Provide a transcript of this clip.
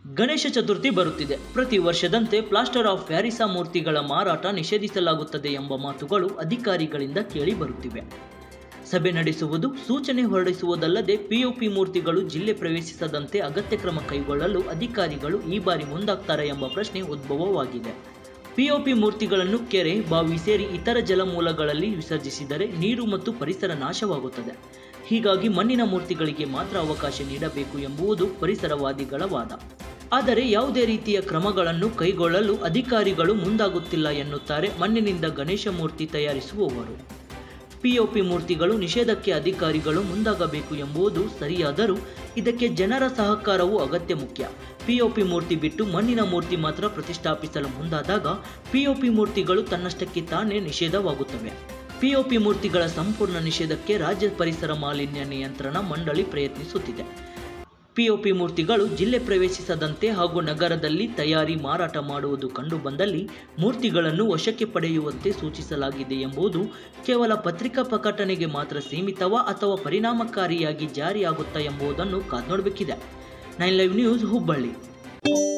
ಗಣೇಶ ಚತುರ್ಥಿ ಬರುತ್ತಿದೆ ಪ್ರತಿ ವರ್ಷದಂತೆ ಪ್ಲಾಸ್ಟರ್ ಆಫ್ ಪ್ಯಾರಿಸಾ ಮೂರ್ತಿಗಳ ಮಾರಾಟ ನಿಷೇಧಿಸಲಾಗುತ್ತದೆ ಎಂಬ ಮಾತುಗಳು ಅಧಿಕಾರಿಗಳಿಂದ ಕೇಳಿ ಬರುತ್ತಿವೆ ಸಭೆ ನಡೆಸುವುದು ಸೂಚನೆ ಹೊರಡಿಸುವುದಲ್ಲದೆ ಪಿಒಪಿ ಮೂರ್ತಿಗಳು ಜಿಲ್ಲೆ ಪ್ರವೇಶಿಸದಂತೆ ಅಗತ್ಯ ಕ್ರಮ ಕೈಗೊಳ್ಳಲು ಅಧಿಕಾರಿಗಳು ಈ ಬಾರಿ ಮುಂದಾಗ್ತಾರೆ ಎಂಬ ಪ್ರಶ್ನೆ ಉದ್ಭವವಾಗಿದೆ ಪಿಒಪಿ ಮೂರ್ತಿಗಳನ್ನು ಕೆರೆ ಬಾವಿ ಸೇರಿ ಇತರ ಜಲಮೂಲಗಳಲ್ಲಿ ವಿಸರ್ಜಿಸಿದರೆ ನೀರು ಮತ್ತು ಪರಿಸರ ನಾಶವಾಗುತ್ತದೆ ಹೀಗಾಗಿ ಮಣ್ಣಿನ ಮೂರ್ತಿಗಳಿಗೆ ಮಾತ್ರ ಅವಕಾಶ ನೀಡಬೇಕು ಎಂಬುದು ಪರಿಸರವಾದಿಗಳ ವಾದ ಆದರೆ ಯಾವುದೇ ರೀತಿಯ ಕ್ರಮಗಳನ್ನು ಕೈಗೊಳ್ಳಲು ಅಧಿಕಾರಿಗಳು ಮುಂದಾಗುತ್ತಿಲ್ಲ ಎನ್ನುತ್ತಾರೆ ಮಣ್ಣಿನಿಂದ ಗಣೇಶ ಮೂರ್ತಿ ತಯಾರಿಸುವವರು ಪಿಒಪಿ ಮೂರ್ತಿಗಳು ನಿಷೇಧಕ್ಕೆ ಅಧಿಕಾರಿಗಳು ಮುಂದಾಗಬೇಕು ಎಂಬುದು ಸರಿಯಾದರೂ ಇದಕ್ಕೆ ಜನರ ಸಹಕಾರವು ಅಗತ್ಯ ಮುಖ್ಯ ಪಿಒಪಿ ಮೂರ್ತಿ ಬಿಟ್ಟು ಮಣ್ಣಿನ ಮೂರ್ತಿ ಮಾತ್ರ ಪ್ರತಿಷ್ಠಾಪಿಸಲು ಮುಂದಾದಾಗ ಪಿಒಪಿ ಮೂರ್ತಿಗಳು ತನ್ನಷ್ಟಕ್ಕೆ ತಾನೇ ನಿಷೇಧವಾಗುತ್ತವೆ ಪಿಒಪಿ ಮೂರ್ತಿಗಳ ಸಂಪೂರ್ಣ ನಿಷೇಧಕ್ಕೆ ರಾಜ್ಯ ಪರಿಸರ ಮಾಲಿನ್ಯ ನಿಯಂತ್ರಣ ಮಂಡಳಿ ಪ್ರಯತ್ನಿಸುತ್ತಿದೆ ಪಿಒಪಿ ಮೂರ್ತಿಗಳು ಜಿಲ್ಲೆ ಪ್ರವೇಶಿಸದಂತೆ ಹಾಗೂ ನಗರದಲ್ಲಿ ತಯಾರಿ ಮಾರಾಟ ಮಾಡುವುದು ಕಂಡುಬಂದಲ್ಲಿ ಮೂರ್ತಿಗಳನ್ನು ವಶಕ್ಕೆ ಪಡೆಯುವಂತೆ ಸೂಚಿಸಲಾಗಿದೆ ಎಂಬುದು ಕೇವಲ ಪತ್ರಿಕಾ ಪ್ರಕಟಣೆಗೆ ಮಾತ್ರ ಸೀಮಿತವಾ ಅಥವಾ ಪರಿಣಾಮಕಾರಿಯಾಗಿ ಜಾರಿಯಾಗುತ್ತಾ ಎಂಬುದನ್ನು ಕಾದ್ನೋಡಬೇಕಿದೆ ನೈನ್ ಲೈವ್ ನ್ಯೂಸ್ ಹುಬ್ಬಳ್ಳಿ